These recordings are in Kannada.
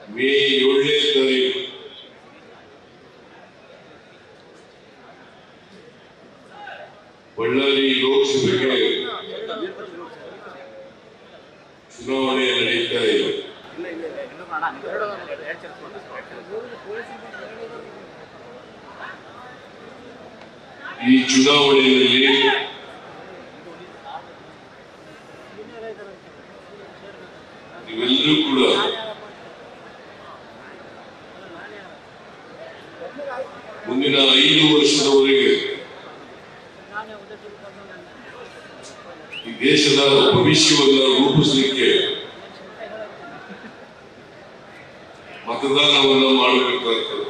ಮೇ ಏಳನೇ ತಾರೀಕು ಬಳ್ಳಾರಿ ಲೋಕಸಭೆಗೆ ಚುನಾವಣೆ ನಡೀತಾ ಇದೆ ಈ ಚುನಾವಣೆಯಲ್ಲಿ ನೀವೆಲ್ಲರೂ ಕೂಡ ಮುಂದಿನ ಐದು ವರ್ಷದವರೆಗೆ ಈ ದೇಶದ ಭವಿಷ್ಯವನ್ನ ರೂಪಿಸಲಿಕ್ಕೆ ಮತದಾನವನ್ನ ಮಾಡಬೇಕಾಗ್ತದೆ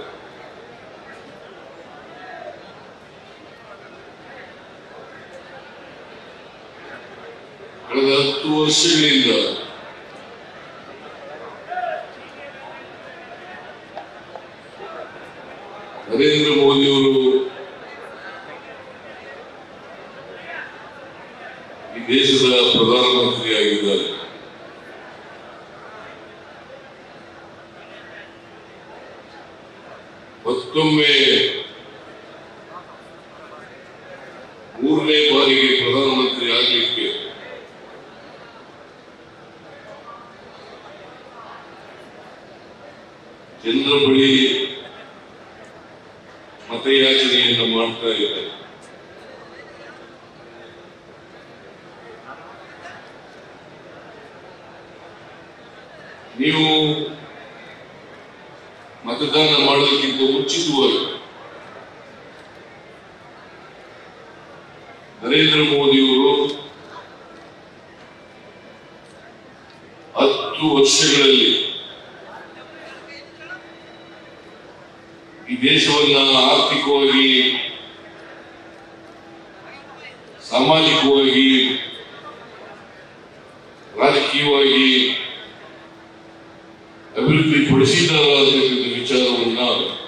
ಕಳೆದ ಹತ್ತು ವರ್ಷಗಳಿಂದ ನರೇಂದ್ರ ಮೋದಿಯವರು ಈ ದೇಶದ ಪ್ರಧಾನಮಂತ್ರಿಯಾಗಿದ್ದಾರೆ ಮತ್ತೊಮ್ಮೆ ಮೂರನೇ ಬಾರಿಗೆ ಪ್ರಧಾನಮಂತ್ರಿ ಆಗಲಿಕ್ಕೆ ಜನರ ಬಳಿ ಮತಯಾಚನೆಯನ್ನು ಮಾಡ್ತಾ ಇದ್ದಾರೆ ನೀವು ಮತದಾನ ಮಾಡೋದಕ್ಕಿಂತ ಮುಂಚಿತವಾಗಿ ನರೇಂದ್ರ ಮೋದಿಯವರು ಹತ್ತು ವರ್ಷಗಳಲ್ಲಿ ಈ ದೇಶವನ್ನ ಆರ್ಥಿಕವಾಗಿ ಸಾಮಾಜಿಕವಾಗಿ ರಾಜಕೀಯವಾಗಿ ಅಭಿವೃದ್ಧಿ ಪಡಿಸಿದ್ದಾರೆ ಅಂತಕ್ಕಂಥ ವಿಚಾರವನ್ನ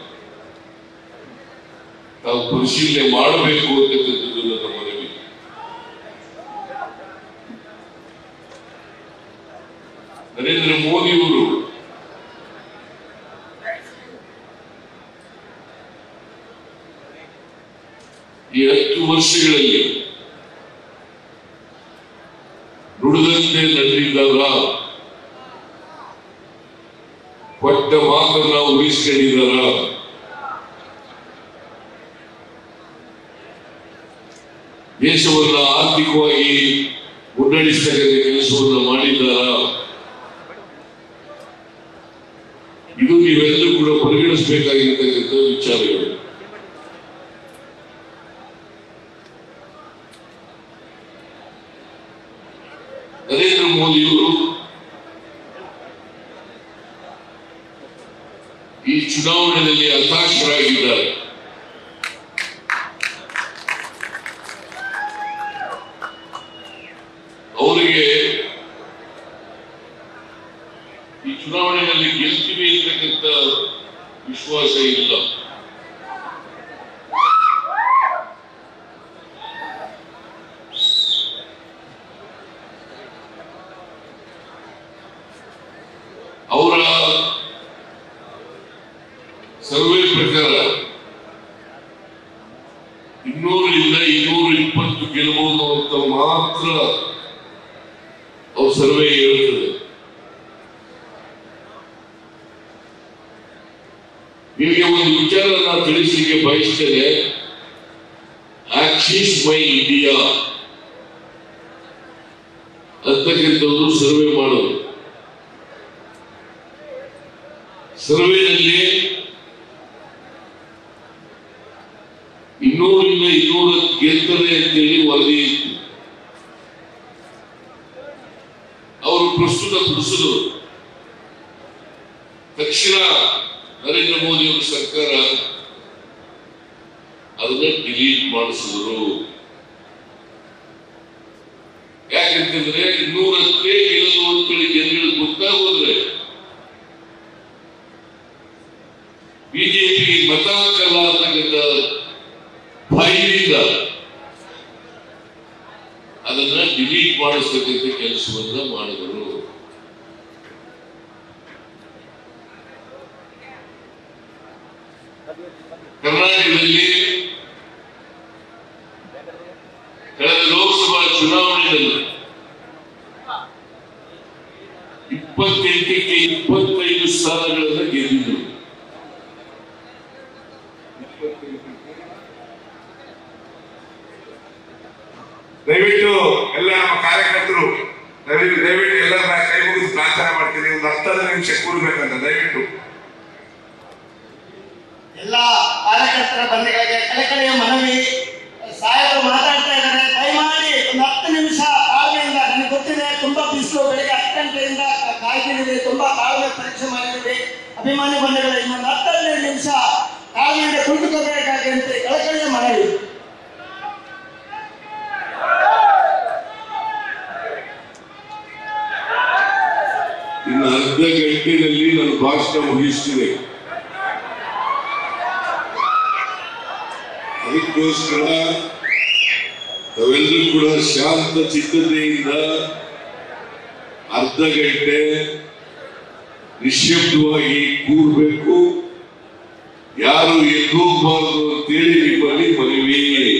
ತಾವು ಪರಿಶೀಲನೆ ಮಾಡಬೇಕು ಅಂತಕ್ಕಂಥದ್ದು ನನ್ನ ಮನವಿ ನರೇಂದ್ರ ಮೋದಿಯವರು ಈ ಹತ್ತು ವರ್ಷಗಳಲ್ಲಿ ನುಡಿದಂತೆ ನಡೆದಿದ್ದಾರ ಕೊಟ್ಟ ಮಾತನ್ನ ಉಳಿಸ್ಕೊಂಡಿದ್ದಾರ ದೇಶವನ್ನ ಆರ್ಥಿಕವಾಗಿ ಮುನ್ನಡೆಸ್ತಕ್ಕಂಥ ಕೆಲಸವನ್ನ ಮಾಡಿದ್ದಾರ ಇದು ನೀವೆಲ್ಲರೂ ಕೂಡ ಪರಿಗಣಿಸಬೇಕಾಗಿರ್ತಕ್ಕಂಥ ವಿಚಾರಗಳು ನರೇಂದ್ರ ಮೋದಿಯವರು ಈ ಚುನಾವಣೆಯಲ್ಲಿ ಹತಾಶರಾಗಿದ್ದಾರೆ ಅವರಿಗೆ ಈ ಚುನಾವಣೆಯಲ್ಲಿ ಗೆಲ್ತೀವಿ ಅಂತಕ್ಕಂಥ ವಿಶ್ವಾಸ ಇಲ್ಲ ಅವರ ಸರ್ವೆ ಪ್ರಕಾರ ಇನ್ನೂರರಿಂದ ಇನ್ನೂರ ಇಪ್ಪತ್ತು ಗೆಲ್ಲಬಹುದು ಅಂತ ಮಾತ್ರ ಅವ್ರ ಸರ್ವೆ ಹೇಳ್ತದೆ ನಿಮಗೆ ಒಂದು ವಿಚಾರ ನಾನು ತಿಳಿಸಲಿಕ್ಕೆ ಬಯಸ್ತೇನೆ ಆಕ್ಸಿಸ್ ಮೈ ಇಂಡಿಯಾ ಅಂತಕ್ಕಂಥದ್ದು ಸರ್ವೆ ಮಾಡೋದು ಸರ್ವೆನಲ್ಲಿ ಇನ್ನೂರಿಂದ ಇನ್ನೂರ ಗೆಲ್ತಾರೆ ಅಂತೇಳಿ ವರದಿ ಇತ್ತು ಅವರು ಪ್ರಸ್ತುತ ಪಡಿಸಿದ್ರು ತಕ್ಷಣ ನರೇಂದ್ರ ಮೋದಿ ಅವರ ಸರ್ಕಾರ ಅದನ್ನ ಡಿಲೀಟ್ ಮಾಡಿಸಿದ್ರು ಯಾಕಂತಂದ್ರೆ ಇನ್ನೂರಕ್ಕೆ ಗೆಲ್ಲಲು ಅಂತೇಳಿ ಜನಗಳಿಗೆ ಗೊತ್ತಾಗೋದ್ರೆ ಬಿಜೆಪಿ ಮತ ಹಾಕಲ್ಲ ಅಂತಕ್ಕಂಥ ಭಯದಿಂದ ಅದನ್ನ ಡಿಲೀಟ್ ಮಾಡಿಸ್ತಕ್ಕಂಥ ಕೆಲಸವನ್ನ ಮಾಡಿದರು ಕರ್ನಾಟಕದಲ್ಲಿ ಕಳೆದ ಲೋಕಸಭಾ ಚುನಾವಣೆಯಲ್ಲಿ ಇಪ್ಪತ್ತೆಂಟಕ್ಕೆ ಇಪ್ಪತ್ತೈದು ಸ್ಥಾನಗಳನ್ನು ಗೆದ್ದಿದ್ರು ದಯವಿಟ್ಟು ಎಲ್ಲ ನಮ್ಮ ಕಾರ್ಯಕರ್ತರು ದಯವಿಟ್ಟು ದಯವಿಟ್ಟು ಎಲ್ಲರನ್ನ ಕೈ ಮುಗಿದು ಪ್ರಾರ್ಥನೆ ಮಾಡ್ತೀನಿ ಒಂದು ಹತ್ತತ್ತು ನಿಮಿಷ ಕೂರ್ಬೇಕಂತ ದಯವಿಟ್ಟು ಎಲ್ಲ ಕಾರ್ಯಕರ್ತರ ಬಂಧುಗಳಿಗೆ ಕಳಕಳಿಯ ಮನವಿ ಸಾಹೇಬರು ಮಾತಾಡ್ತಾ ಇದ್ದಾರೆ ದಯಮಾಡಿ ಒಂದು ಹತ್ತು ನಿಮಿಷ ತಾಳ್ಮೆಯಿಂದ ನನಗೆ ಗೊತ್ತಿದೆ ತುಂಬಾ ಬಿಸಿಲು ಬೆಳಿಗ್ಗೆ ಹತ್ತು ಗಂಟೆಯಿಂದ ಕಾಯ್ತಿದ್ದೀವಿ ತುಂಬಾ ತಾಳ್ಮೆ ಪರೀಕ್ಷೆ ಮಾಡಿದ್ದೀವಿ ಅಭಿಮಾನಿ ಬಂಧುಗಳು ಇನ್ನೊಂದು ಹತ್ತು ಹದಿನೈದು ನಿಮಿಷ ತಾಳ್ಮೆಯಿಂದ ಕುಳಿತುಕೋಬೇಕಾಗಿ ಅಂತ ಕಳಕಳಿಯ ಮನವಿ ಇನ್ನು ಅರ್ಧ ಗಂಟೆಯಲ್ಲಿ ನನ್ನ ಭಾಷಣ ಮುಗಿಸ್ತೀನಿ ಅದಕ್ಕೋಸ್ಕರ ತಾವೆಲ್ಲರೂ ಕೂಡ ಶಾಂತ ಚಿತ್ತತೆಯಿಂದ ಅರ್ಧ ಗಂಟೆ ನಿಶ್ಶಬ್ದವಾಗಿ ಕೂರ್ಬೇಕು ಯಾರು ಎದ್ದು ಹೋಗ್ಬಾರ್ದು ಅಂತೇಳಿ ನಿಮ್ಮಲ್ಲಿ ಮನವಿ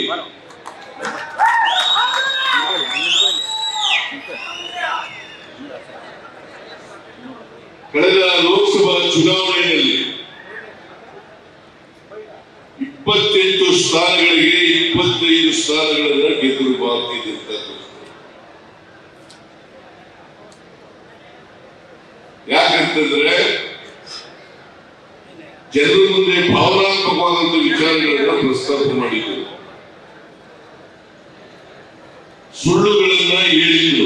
ಕಳೆದ ಲೋಕಸಭಾ ಚುನಾವಣೆಯಲ್ಲಿ ಇಪ್ಪತ್ತೆಂಟು ಸ್ಥಾನಗಳಿಗೆ ಇಪ್ಪತ್ತೈದು ಸ್ಥಾನಗಳನ್ನ ಗೆದ್ದರು ಭಾರತೀಯ ಜನತಾ ಪಕ್ಷ ಯಾಕಂತಂದ್ರೆ ಜನರ ಮುಂದೆ ಭಾವನಾತ್ಮಕವಾದಂತ ವಿಚಾರಗಳನ್ನ ಪ್ರಸ್ತಾಪ ಮಾಡಿದ್ರು ಸುಳ್ಳುಗಳನ್ನ ಹೇಳಿದ್ರು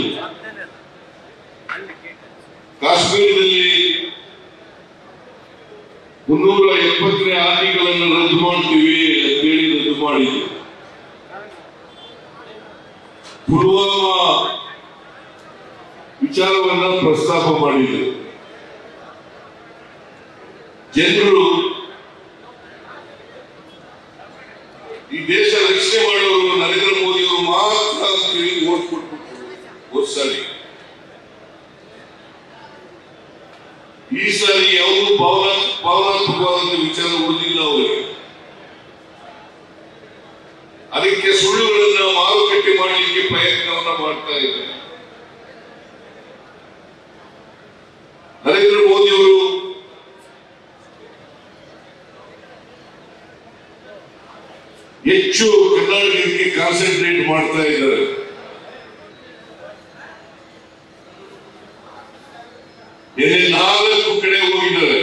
ಕಾಶ್ಮೀರದಲ್ಲಿ ಮುನ್ನೂರ ಎಪ್ಪತ್ತನೇ ಆರ್ಟಿಗಳನ್ನು ರದ್ದು ಮಾಡ್ತೀವಿ ಅಂತೇಳಿ ರದ್ದು ಮಾಡಿದ್ರು ಪುಲ್ವಾಮಾ ವಿಚಾರವನ್ನ ಪ್ರಸ್ತಾಪ ಮಾಡಿದ್ರು ಜನರು ಈ ದೇಶ ರಕ್ಷಣೆ ಮಾಡೋರು ನರೇಂದ್ರ ಮೋದಿ ಅವರು ಮಾತ್ರ ಅಂತೇಳಿ ಓಟ್ ಕೊಟ್ಬಿಟ್ರು ಹೋದ್ ಸಾರಿ ಈ ಸಾರಿ ಯಾವುದು ಭಾವನಾ ಭಾವನಾತ್ಮಕವಾದಂತ ವಿಚಾರ ಉಳಿದಿಲ್ಲ ಅವರಿಗೆ ಅದಕ್ಕೆ ಸುಳ್ಳುಗಳನ್ನ ಮಾರುಕಟ್ಟೆ ಮಾಡಲಿಕ್ಕೆ ಪ್ರಯತ್ನವನ್ನ ಮಾಡ್ತಾ ಇದ್ದಾರೆ ನರೇಂದ್ರ ಮೋದಿ ಅವರು ಹೆಚ್ಚು ಕರ್ನಾಟಕಕ್ಕೆ ಕಾನ್ಸಂಟ್ರೇಟ್ ಮಾಡ್ತಾ ಇದ್ದಾರೆ ಎಲ್ಲಿ ನಾಲ್ಕು ಕಡೆ ಹೋಗಿದ್ದಾರೆ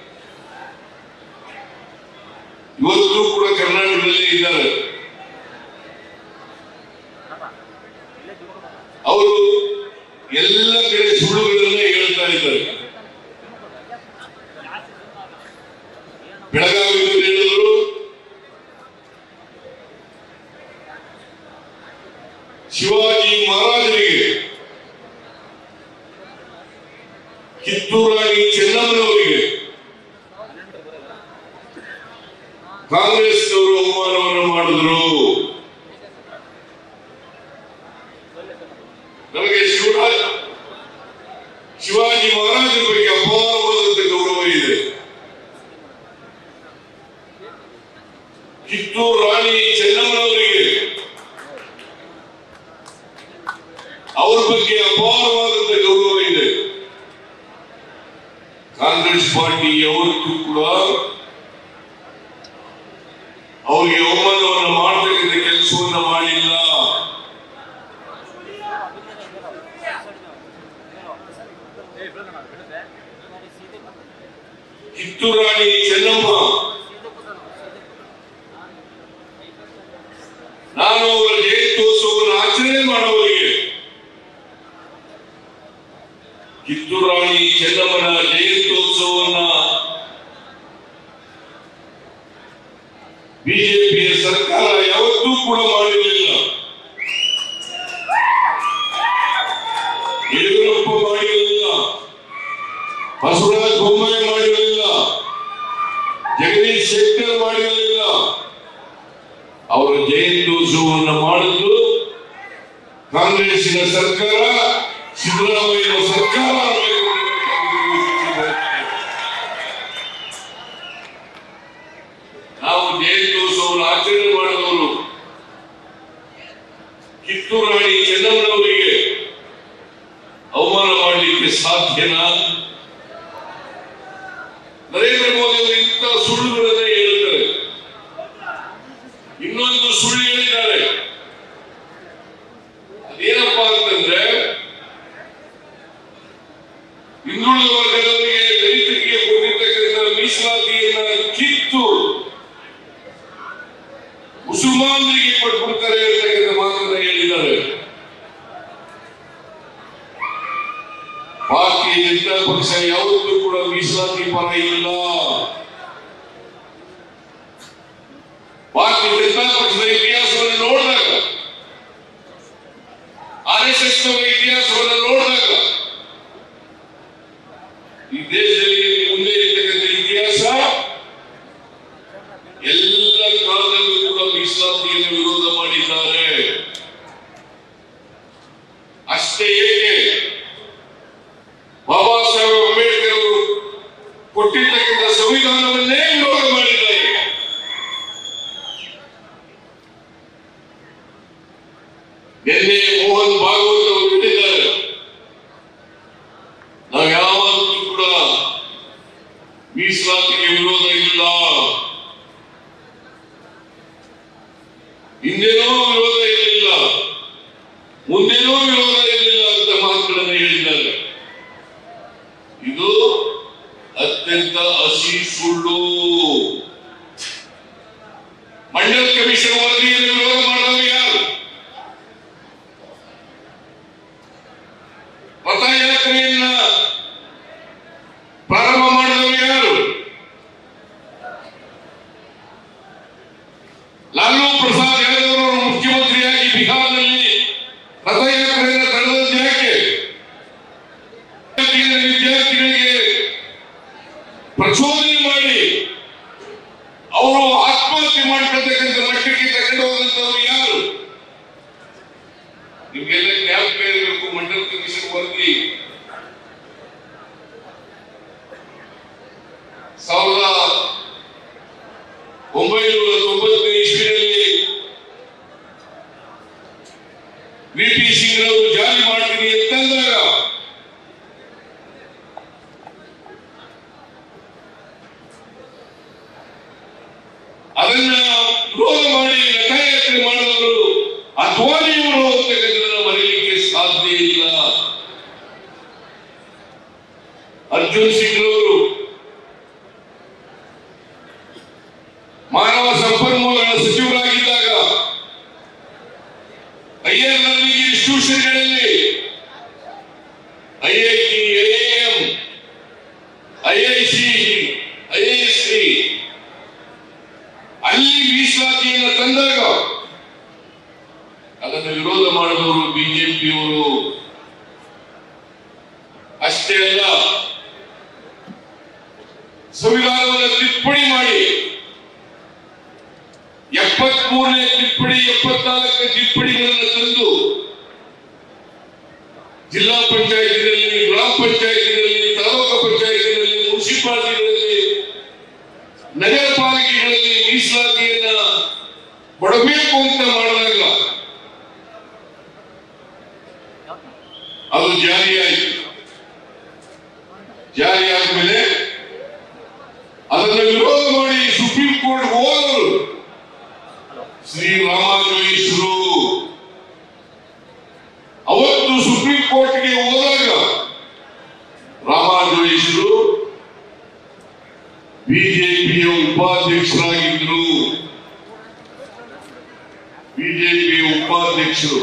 ಇವತ್ತು ಕೂಡ ಕರ್ನಾಟಕದಲ್ಲೇ ಇದ್ದಾರೆ ಅವರು ಎಲ್ಲ ಕಡೆ ಸುಳ್ಳುಗಳನ್ನೇ ಹೇಳ್ತಾ ಇದ್ದಾರೆ ಬೆಳಗಾವಿಯಲ್ಲಿ ಹೇಳಿದ್ರು ಶಿವಾಜಿ ಮಹಾರಾಜರಿಗೆ ಕಿತ್ತೂರಾಣಿ ಚೆನ್ನಮ್ಮನವರಿಗೆ ಕಾಂಗ್ರೆಸ್ನವರು ಅವಮಾನವನ್ನು ಮಾಡಿದ್ರು ನಮಗೆ ಶಿವರಾಜ ಶಿವಾಜಿ ಮಹಾರಾಜರ ಬಗ್ಗೆ ಅಪಾರವಾದಂತ ಗೌರವ ಇದೆ ಕಿತ್ತೂರು ರಾಣಿ ಚೆನ್ನಮ್ಮನವರಿಗೆ ಅವ್ರ ಬಗ್ಗೆ ಅಪಾರವಾದಂತ ಗೌರವ ಇದೆ ಕಾಂಗ್ರೆಸ್ ಪಾರ್ಟಿ ಯಾವತ್ತೂ ಕೂಡ ಅವರಿಗೆ ಅವಮಾನವನ್ನು ಮಾಡತಕ್ಕಂಥ ಕೆಲಸವನ್ನ ಮಾಡಿಲ್ಲ ಕಿತ್ತೂರು ರಾಣಿ ಚೆನ್ನಮ್ಮ ನಾನು ಅವರ ಜಯಂತ್ಯೋತ್ಸವವನ್ನು ಆಚರಣೆ ಮಾಡುವವರಿಗೆ ಕಿತ್ತೂರು ರಾಣಿ ಚೆನ್ನಮ್ಮನ ಜಯಂತ್ಯೋತ್ಸವವನ್ನ ಬಿಜೆಪಿಯ ಸರ್ಕಾರ ಯಾವತ್ತೂ ಕೂಡ ಮಾಡಿರಲಿಲ್ಲ ಯಡಿಯೂರಪ್ಪ ಮಾಡಿರಲಿಲ್ಲ ಬಸವರಾಜ ಬೊಮ್ಮಾಯಿ ಮಾಡಿರಲಿಲ್ಲ ಜಗದೀಶ್ ಶೆಟ್ಟರ್ ಮಾಡಿರಲಿಲ್ಲ ಅವರ ಜಯಂತ್ಯೋತ್ಸವವನ್ನು ಮಾಡಿದ್ದು ಕಾಂಗ್ರೆಸ್ಸಿನ ಸರ್ಕಾರ ಸಿದ್ದರಾಮಯ್ಯ ಸರ್ಕಾರ ಜಯಂತ್ಯೋತ್ಸವವನ್ನು ಆಚರಣೆ ಮಾಡಿದವರು ಕಿತ್ತೂರು ರಾಣಿ ಚೆನ್ನಮ್ಮನವರಿಗೆ ಅವಮಾನ ಮಾಡಲಿಕ್ಕೆ ಸಾಧ್ಯನಾ ನರೇಂದ್ರ ಮೋದಿ ಅವರು ಇಂಥ ಸುಳ್ಳುಗಳನ್ನೇ ಹೇಳುತ್ತಾರೆ ಇನ್ನೊಂದು ಸುಳ್ಳು ಹೇಳಿದ್ದಾರೆ ಅದೇನಪ್ಪಾ ಅಂತಂದ್ರೆ ಹಿಂದುಳಿದ ವರ್ಗದವರಿಗೆ ದಲಿತರಿಗೆ ಕೊಟ್ಟಿರ್ತಕ್ಕಂಥ ಮೀಸಲಾತಿಯನ್ನ ಕಿತ್ತು ಮುಸಲ್ಮಾನರಿಗೆ ಕೊಟ್ಬಿಡ್ತಾರೆ ಅಂತಕ್ಕಂಥ ಮಾತನ್ನ ಹೇಳಿದ್ದಾರೆ ಭಾರತೀಯ ಜನತಾ ಪಕ್ಷ ಯಾವತ್ತೂ ಕೂಡ ಮೀಸಲಾತಿ ಪರ ಇಲ್ಲ ಭಾರತೀಯ ಜನತಾ ಪಕ್ಷದ ಇತಿಹಾಸವನ್ನು ನೋಡಿದಾಗ ಆರ್ ಎಸ್ ಎಸ್ ಇತಿಹಾಸವನ್ನು ನೋಡಿದಾಗ ಈ ದೇಶದಲ್ಲಿ ಮುಂದೆ ಇರ್ತಕ್ಕಂಥ ಇತಿಹಾಸ ಎಲ್ಲ ಕಾಲದಲ್ಲೂ ಕೂಡ ಮೀಸಲಾತಿಯನ್ನು ವಿರೋಧ ಮಾಡಿದ್ದಾರೆ ಅಷ್ಟೇ ಏಕೆ ಬಾಬಾ ಸಾಹೇಬ್ ಅಂಬೇಡ್ಕರ್ ಅವರು ಕೊಟ್ಟಿರ್ತಕ್ಕಂಥ ಸಂವಿಧಾನವನ್ನೇ ವಿರೋಧ ಮಾಡಿದ್ದಾರೆ ನಿನ್ನೆ ಮೋಹನ್ ಭಾಗವತ್ ಅವರು ಹೇಳಿದ್ದಾರೆ ನಾವು ಯಾವತ್ತೂ ಕೂಡ ಮೀಸಲಾತಿಗೆ ವಿರೋಧ ಇಲ್ಲ ಹಿಂದೇನೋ ವಿರೋಧ ಇರಲಿಲ್ಲ ಮುಂದೇನೋ ವಿರೋಧ ಇರಲಿಲ್ಲ ಅಂತ ಮಾತುಗಳನ್ನು ಹೇಳಿದ್ದಾರೆ ಇದು ಅತ್ಯಂತ ಹಸಿ ಸುಳ್ಳು ಮಂಡಲ್ ಕಮಿಷನ್ ವರದಿಯನ್ನು ವಿರೋಧ ಮಾಡೋರು ಯಾರು ರಥಯಾತ್ರೆಯನ್ನ ಪ್ರಾರಂಭ ಮಾಡಿದವರು ಯಾರು ಲಾಲೂ ಪ್ರಸಾದ್ ಯಾದವ್ ಅವರು ಮುಖ್ಯಮಂತ್ರಿಯಾಗಿ ಬಿಹಾರದಲ್ಲಿ ರಥಯಾತ್ರೆಯನ್ನು ತಡೆದದ್ದು ಯಾಕೆ ವಿದ್ಯಾರ್ಥಿಗಳ- ವಿದ್ಯಾರ್ಥಿಗಳಿಗೆ ಪ್ರಚೋದನೆ ಮಾಡಿ ಅವರು ಆತ್ಮಹತ್ಯೆ ಮಾಡ್ಕೊಳ್ತಕ್ಕಂಥ ಮಟ್ಟಕ್ಕೆ ತಗೊಂಡು ಹೋದಂತವ್ರು ಯಾರು ನಿಮ್ಗೆಲ್ಲ ಜ್ಞಾಪಕ ಇರಬೇಕು ಮಂಡಲ್ ಕಮಿಷನ್ ವರದಿ ಸಾವಿರದ ಒಂಬೈನೂರ ತೊಂಬತ್ತನೇ ಇಸ್ವಿನಲ್ಲಿ ವಿ ಪಿ ಸಿಂಗ್ ರವರು ಜಾರಿ ಮಾಡ್ತೀನಿ ಅಂತಂದಾಗ ಅದನ್ನ ವಿರೋಧ ಮಾಡಿ ರಥಯಾತ್ರೆ ಮಾಡಿದವರು ಅದ್ವಾನಿಯವರು ಅಂತಕ್ಕಂಥದ್ದನ್ನ ಮರೆಯಲಿಕ್ಕೆ ಸಾಧ್ಯ ಇಲ್ಲ ಅರ್ಜುನ್ ಸಿಂಗ್ ರವರು ಮಾನವ ಸಂಪನ್ಮೂಲಗಳ ಸಚಿವರಾಗಿದ್ದಾಗ ಐಆರ್ ಲರ್ನಿಂಗ್ ಇನ್ಸ್ಟಿಟ್ಯೂಷನ್ಗಳಲ್ಲಿ ಐಐಟಿ ಐಎಎಂ ಐಐಸಿ ಐಎಸ್ಸಿ ಅಲ್ಲಿ ಮೀಸಲಾತಿಯನ್ನು ತಂದಾಗ ಅದನ್ನು ವಿರೋಧ ಮಾಡಿದವರು ಬಿಜೆಪಿಯವರು ಅಷ್ಟೇ ಅಲ್ಲ ಸಂವಿಧಾನವನ್ನು ತಿದ್ದುಪಡಿ ಮಾಡಿ ಎಪ್ಪತ್ಮೂರನೇ ತಿದ್ದುಪಡಿ ಎಪ್ಪತ್ನಾಲ್ಕನೇ ತಿದ್ದುಪಡಿಗಳನ್ನು ತಂದು ಜಿಲ್ಲಾ ಪಂಚಾಯತಿನಲ್ಲಿ ಗ್ರಾಮ ಪಂಚಾಯತಿನಲ್ಲಿ ತಾಲೂಕು ಪಂಚಾಯತಿನಲ್ಲಿ ಮುನ್ಸಿಪಾಲಿಟಿಗಳಲ್ಲಿ ನಗರ ಪಾಲಿಕೆಗಳಲ್ಲಿ ಮೀಸಲಾತಿಯನ್ನ ಕೊಡಬೇಕು ಅಂತ ಮಾಡಿದಾಗ ಅದು ಜಾರಿಯಾಯಿತು ಜಾರಿಯಾದ ಮೇಲೆ ಅದನ್ನು ವಿರೋಧ ಮಾಡಿ ಸುಪ್ರೀಂ ಕೋರ್ಟ್ ಹೋದವರು ಶ್ರೀ ರಾಮಾಜೋಯಿಸರು ಅವತ್ತು ಸುಪ್ರೀಂ ಕೋರ್ಟ್ಗೆ ಹೋದಾಗ ರಾಮಾಜೋಯಿಸರು ಬಿಜೆಪಿಯ ಉಪಾಧ್ಯಕ್ಷರಾಗಿದ್ದರು ಬಿಜೆಪಿಯ ಉಪಾಧ್ಯಕ್ಷರು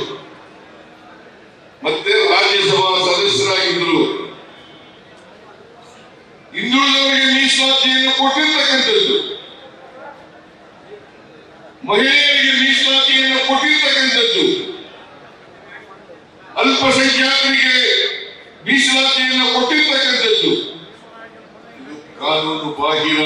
ಮತ್ತೆ ರಾಜ್ಯಸಭಾ ಸದಸ್ಯರಾಗಿದ್ದರು ಹಿಂದುಳಿದವರಿಗೆ ಮೀಸಲಾತಿಯನ್ನು ಕೊಟ್ಟಿರ್ತಕ್ಕಂಥದ್ದು ಮಹಿಳೆಯರಿಗೆ ಮೀಸಲಾತಿಯನ್ನು ಕೊಟ್ಟಿರ್ತಕ್ಕಂಥದ್ದು ಅಲ್ಪಸಂಖ್ಯಾತರಿಗೆ ಮೀಸಲಾತಿಯನ್ನು ಕೊಟ್ಟಿರ್ತಕ್ಕಂಥದ್ದು ಇದು ಕಾನೂನು ಬಾಹಿರ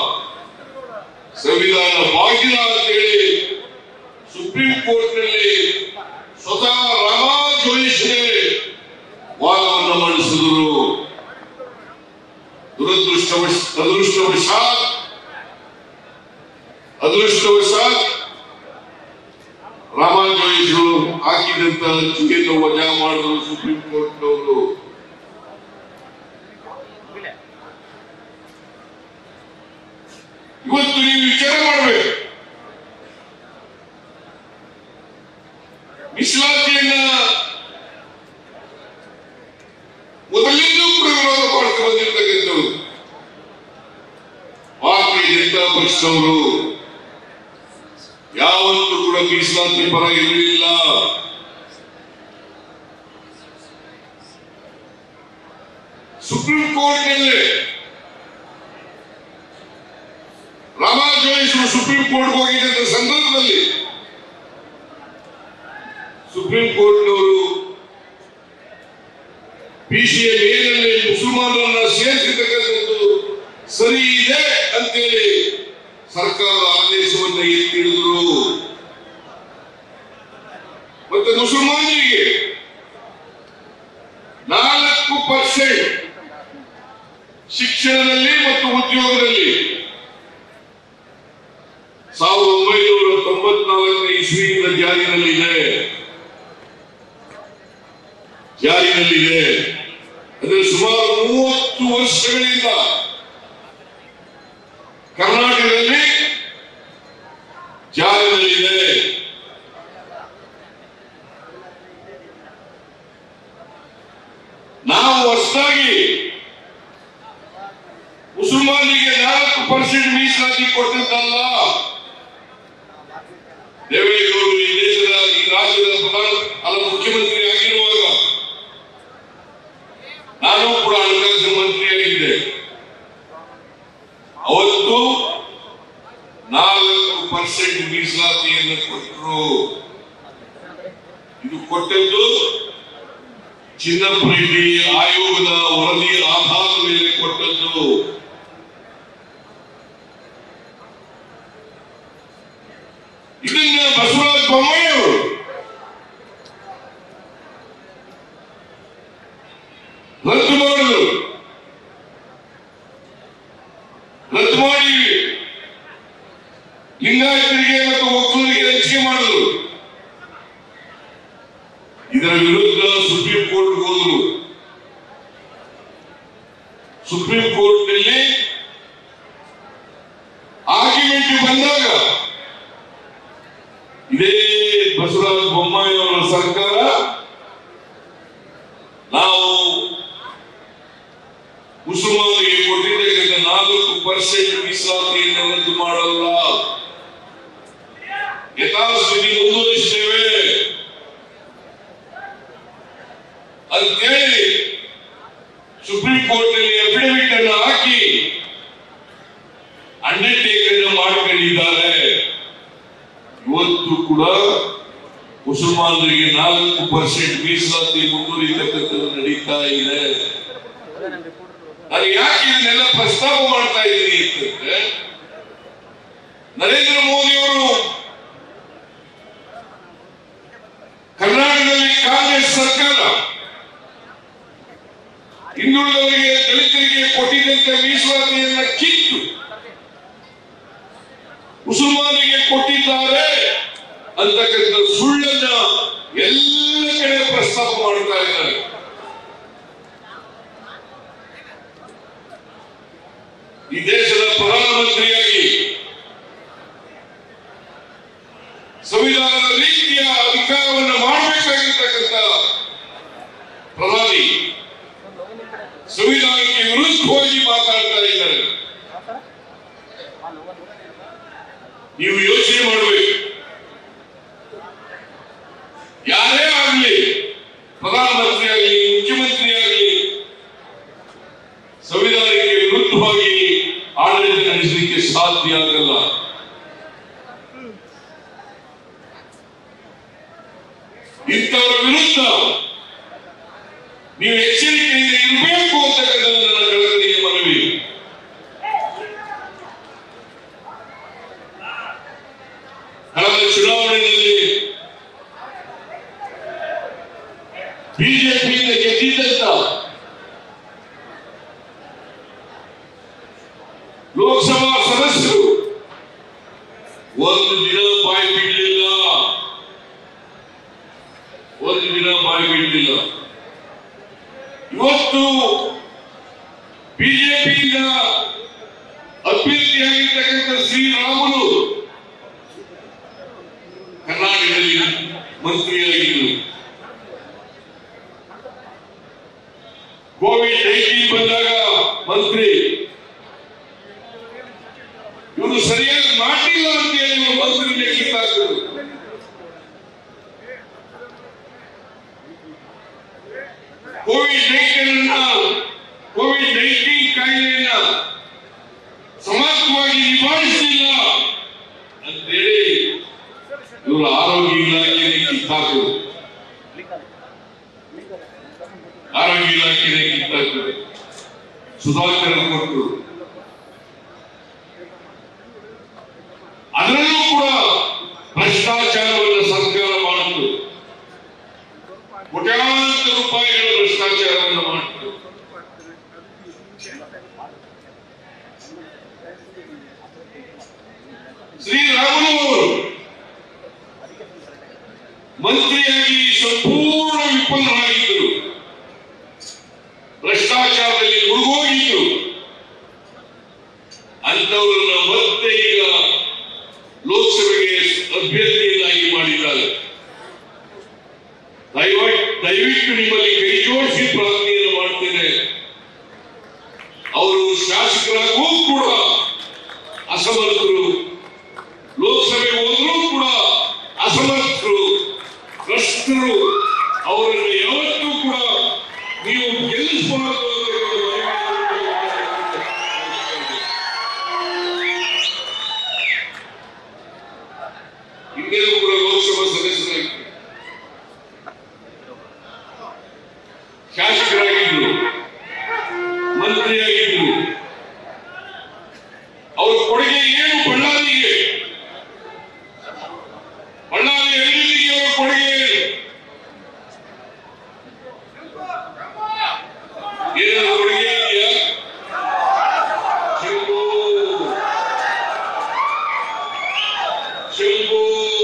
ಸಂವಿಧಾನ ಬಾಹಿರ ಅಂತೇಳಿ ಸುಪ್ರೀಂ ಕೋರ್ಟ್ನಲ್ಲಿ ಸ್ವತಃ ರಾಮಾ ಜೋಯಿಸ್ರೆ ವಾದವನ್ನು ಮಂಡಿಸಿದರು ದುರದೃಷ್ಟವಶ ಅದೃಷ್ಟವಶಾತ್ ಅದೃಷ್ಟವಶಾತ್ ರಾಮಾಜೋಯಿಸರು ಹಾಕಿದಂತ ಅರ್ಜಿಯನ್ನು ವಜಾ ಮಾಡಿದ್ರು ಸುಪ್ರೀಂ ಕೋರ್ಟ್ನವರು ಇವತ್ತು ನೀವು ವಿಚಾರ ಮಾಡಬೇಕು ಮೀಸಲಾತಿಯನ್ನ ಮೊದಲಿಂದಲೂ ಕೂಡ ವಿರೋಧ ಮಾಡ್ತಾ ಬಂದಿರ್ತಕ್ಕಂಥವ್ರು ಭಾರತೀಯ ಜನತಾ ಪಕ್ಷದವರು ಯಾವತ್ತೂ ಕೂಡ ಮೀಸಲಾತಿ ಪರ ಇರಲಿಲ್ಲ ಸುಪ್ರೀಂ ಕೋರ್ಟ್ನಲ್ಲಿ ರಾಮಾಜೋಯಿಸರು ಸುಪ್ರೀಂ ಕೋರ್ಟ್ಗೆ ಹೋಗಿದ್ದಂತ ಸಂದರ್ಭದಲ್ಲಿ ಸುಪ್ರೀಂ ಕೋರ್ಟ್ನವರು ಪಿಸಿಎಂ ಏನಲ್ಲಿ ಮುಸಲ್ಮಾನರನ್ನ ಸೇರಿಸಿರ್ತಕ್ಕಂಥದ್ದು ಸರಿ ಇದೆ ಅಂತೇಳಿ ಸರ್ಕಾರದ ಆದೇಶವನ್ನ ಎತ್ತಿ ಹಿಡಿದ್ರು ಮತ್ತೆ ಮುಸಲ್ಮಾನರಿಗೆ ನಾಲ್ಕು ಪರ್ಸೆಂಟ್ ಶಿಕ್ಷಣದಲ್ಲಿ ಮತ್ತು ಉದ್ಯೋಗದಲ್ಲಿ ಸಾವಿರದ ಒಂಬೈನೂರ ತೊಂಬತ್ನಾಲ್ಕನೇ ಇಸ್ವಿಯಿಂದ ಜಾರಿನಲ್ಲಿದೆ ಜಾರಿನಲ್ಲಿದೆ ಅಂದರೆ ಸುಮಾರು ಮೂವತ್ತು ವರ್ಷಗಳಿಂದ ಕರ್ನಾಟಕದಲ್ಲಿ ಜಾರಿನಲ್ಲಿದೆ ನಾವು ಹೊಸದಾಗಿ ಮುಸಲ್ಮಾನರಿಗೆ ನಾಲ್ಕು ಪರ್ಸೆಂಟ್ ಮೀಸಲಾತಿ ಕೊಟ್ಟದ್ದಲ್ಲ ದೇವೇಗೌಡರು ಈ ದೇಶದ ಈ ರಾಜ್ಯದ ಪ್ರಧಾನ ಅಲ್ಲ ಮುಖ್ಯಮಂತ್ರಿ ಆಗಿರುವಾಗ ನಾನು ಕೂಡ ಹಣಕಾಸು ಮಂತ್ರಿಯಾಗಿದ್ದೆ ಅವತ್ತು ನಾಲ್ಕು ಪರ್ಸೆಂಟ್ ಮೀಸಲಾತಿಯನ್ನು ಕೊಟ್ಟರು ಇದು ಕೊಟ್ಟದ್ದು ಚಿನ್ನಪ್ರೆಡ್ಡಿ ಆಯೋಗದ ವರದಿ ಆಧಾರದ ಮೇಲೆ ಕೊಟ್ಟದ್ದು ಇದನ್ನ ಬಸವರಾಜ ಬೊಮ್ಮಾಯಿ ಅವರು ರದ್ದು ಮಾಡಿದ್ರು ರದ್ದು ಮಾಡಿ ಲಿಂಗಾಯತರಿಗೆ ಮತ್ತು ಒಕ್ಕಲರಿಗೆ ಹಂಚಿಕೆ ಮಾಡಿದ್ರು ಇದರ ವಿರುದ್ಧ ಸುಪ್ರೀಂ ಕೋರ್ಟ್ ಹೋದರು ಸುಪ್ರೀಂ ಕೋರ್ಟ್ ನಲ್ಲಿ ಆರ್ಗ್ಯುಮೆಂಟ್ ಬಂದಾಗ ಇದೇ ಬಸವರಾಜ ಬೊಮ್ಮಾಯಿ ಅವರ ಸರ್ಕಾರ ನಾವು ಮುಸಲ್ಮಾನರಿಗೆ ಕೊಟ್ಟಿದ್ದಕ್ಕಿಂತ ನಾಲ್ಕು ಪರ್ಸೆಂಟ್ ಮೀಸಲಾತಿಯನ್ನು ರದ್ದು ಮಾಡಲ್ಲ ಯಥಾಸ್ಥಿತಿ ಮುಂದುವರಿಸ್ತೇವೆ ಅಂತೇಳಿ ಸುಪ್ರೀಂ ಕೋರ್ಟ್ ನಲ್ಲಿ ಅಫಿಡವಿಟ್ ಅನ್ನು ಹಾಕಿ ಅಂಡರ್ಟೇಕರ್ ಮಾಡಿಕೊಂಡಿದ್ದಾರೆ ಇವತ್ತು ಕೂಡ ಮುಸಲ್ಮಾನರಿಗೆ ನಾಲ್ಕು ಪರ್ಸೆಂಟ್ ಮೀಸಲಾತಿ ಮುಂದುವರಿತಕ್ಕಂಥದ್ದು ನಡೀತಾ ಇದೆ ನಾನು ಯಾಕೆ ಇದನ್ನೆಲ್ಲ ಪ್ರಸ್ತಾಪ ಮಾಡ್ತಾ ಇದ್ದೀನಿ ಅಂತಂದ್ರೆ ನರೇಂದ್ರ ಮೋದಿ ಅವರು ಕರ್ನಾಟಕದಲ್ಲಿ ಕಾಂಗ್ರೆಸ್ ಸರ್ಕಾರ ಹಿಂದುಳಿದವರಿಗೆ ದಲಿತರಿಗೆ ಕೊಟ್ಟಿದ್ದಂತೆ ಮೀಸಲಾತಿಯನ್ನ ಕಿತ್ತು ಮುಸಲ್ಮಾನರಿಗೆ ಕೊಟ್ಟಿದ್ದಾರೆ ಅಂತಕ್ಕಂಥ ಸುಳ್ಳನ್ನ ಎಲ್ಲ ಕಡೆ ಪ್ರಸ್ತಾಪ ಮಾಡ್ತಾ ಇದ್ದಾರೆ ಈ ದೇಶದ ಪ್ರಧಾನಮಂತ್ರಿಯಾಗಿ ಸಂವಿಧಾನದ ರೀತಿಯ ಅಧಿಕಾರವನ್ನು ಮಾಡಬೇಕಾಗಿರ್ತಕ್ಕಂಥ ಪ್ರಧಾನಿ ಸಂವಿಧಾನಕ್ಕೆ ವಿರುದ್ಧವಾಗಿ ಮಾತಾಡ್ತಾ ಇದ್ದಾರೆ ನೀವು ಯೋಚನೆ ಮಾಡಬೇಕು ಯಾರೇ ಆಗಲಿ ಪ್ರಧಾನಮಂತ್ರಿ ಆಗಲಿ ಮುಖ್ಯಮಂತ್ರಿ ಆಗಲಿ ಸಂವಿಧಾನಕ್ಕೆ ವಿರುದ್ಧವಾಗಿ ಆಡಳಿತ ನಡೆಸಲಿಕ್ಕೆ ಸಾಧ್ಯ ಆಗಲ್ಲ ಇಂಥವರ ವಿರುದ್ಧ ನೀವು ಎಚ್ಚರಿಕೆಯಿಂದ ಇರಬೇಕು ಅಂತಕ್ಕಂಥದ್ದು ನನ್ನ ಕಳಕಳಿಯ ಮನವಿ ಕಳೆದ ಚುನಾವಣೆಯಲ್ಲಿ ಬಿಜೆಪಿಯಿಂದ ಗೆದ್ದಿದ್ದಂತ ಲೋಕಸಭಾ ಸದಸ್ಯರು ಒಂದು ದಿನ ಬಾಯಿ ಬಿಡಲಿಲ್ಲ ಒಂದು ದಿನ ಬಾಯಿ ಬಿಡಲಿಲ್ಲ ಇವತ್ತು ಬಿಜೆಪಿಯಿಂದ ಅಭ್ಯರ್ಥಿಯಾಗಿರ್ತಕ್ಕಂಥ ಶ್ರೀರಾಮುಲು ಕರ್ನಾಟಕದಲ್ಲಿ ಮಂತ್ರಿಯಾಗಿದ್ದರು ಕೋವಿಡ್ ನೈನ್ಟೀನ್ ಬಂದಾಗ ಮಂತ್ರಿ ಇವರು ಸರಿಯಾಗಿ ಮಾಡಿಲ್ಲ ಅಂತ ಹೇಳಿ ಇವರು ಮಂತ್ರಿ ನೇಮಿಸಿದ್ರು ಕೋವಿಡ್ ನೈನ್ಟೀನ್ ಕೋವಿಡ್ ನೈನ್ಟೀನ್ ಕಾಯಿಲೆಯನ್ನ ಸಮರ್ಥವಾಗಿ ನಿಭಾಯಿಸಲಿಲ್ಲ ಅಂತೇಳಿ ಇವರು ಆರೋಗ್ಯ ಇಲಾಖೆಗೆ ಕಿತ್ತಾಕರು ಆರೋಗ್ಯ ಇಲಾಖೆಗೆ ಕಿತ್ತಾಕರು ಸುಧಾಕರ್ ಕೊಟ್ಟರು ಅದರಲ್ಲೂ ಕೂಡ ಭ್ರಷ್ಟಾಚಾರವನ್ನು ಸರ್ಕಾರ ಮಾಡಿತು ಕೋಟ್ಯಾಂತರ ರೂಪಾಯಿಗಳ ಭ್ರಷ್ಟಾಚಾರವನ್ನು ಮಾಡಿತು ಶ್ರೀರಾಮುಲು ಅವರು ಮಂತ್ರಿಯಾಗಿ ಸಂಪೂರ್ಣ ವಿಫಲರಾಗಿದ್ದರು ಭ್ರಷ್ಟಾಚಾರದಲ್ಲಿ ಮುಳುಗೋಗಿದ್ರು ಅಂತವರನ್ನ ಮತ್ತೆ ಈಗ ಲೋಕಸಭೆಗೆ ಅಭ್ಯರ್ಥಿಯನ್ನಾಗಿ ಮಾಡಿದ್ದಾರೆ ದಯವಿಟ್ಟು ದಯವಿಟ್ಟು ನಿಮ್ಮಲ್ಲಿ ಕೈ ಜೋಡಿಸಿ ಪ್ರಾರ್ಥನೆಯನ್ನು ಮಾಡ್ತೇನೆ ಅವರು ಶಾಸಕರಾಗೂ ಕೂಡ ಅಸಮರ್ಥರು ಲೋಕಸಭೆ ಹೋದರೂ ಕೂಡ ಅಸಮರ್ಥರು ಭ್ರಷ್ಟರು ಅವರನ್ನು ಯಾವತ್ತೂ ಕೂಡ ನೀವು ಗೆಲ್ಲಿಸಬಾರದು ಅಂತ ಹೇಳಿ ಹಿಂದೆಯೂ ಕೂಡ ಲೋಕಸಭಾ ಸದಸ್ಯರಾಗಿದ್ದರು ಶಾಸಕರಾಗಿದ್ದರು ಮಂತ್ರಿಯಾಗಿದ್ದರು ಅವ್ರ ಕೊಡುಗೆ ಏನು ಬಳ್ಳಾರಿಗೆ ಬಳ್ಳಾರಿ ಅಭಿವೃದ್ಧಿಗೆ ಅವರ ಕೊಡುಗೆ ಏನು ಏನಾದ್ರು ಕೊಡುಗೆ ಇದೆಯಾ ಶಂಭು ಶಂಭು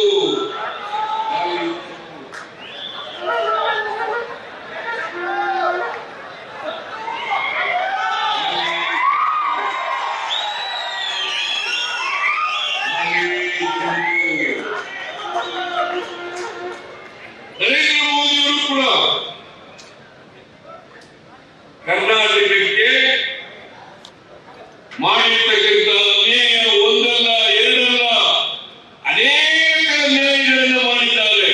ನರೇಂದ್ರ ಮೋದಿಯವರು ಕೂಡ ಕರ್ನಾಟಕಕ್ಕೆ ಮಾಡಿರ್ತಕ್ಕಂಥ ಅನ್ಯಾಯ ಒಂದಲ್ಲ ಎರಡಲ್ಲ ಅನೇಕ ಅನ್ಯಾಯಗಳನ್ನು ಮಾಡಿದ್ದಾರೆ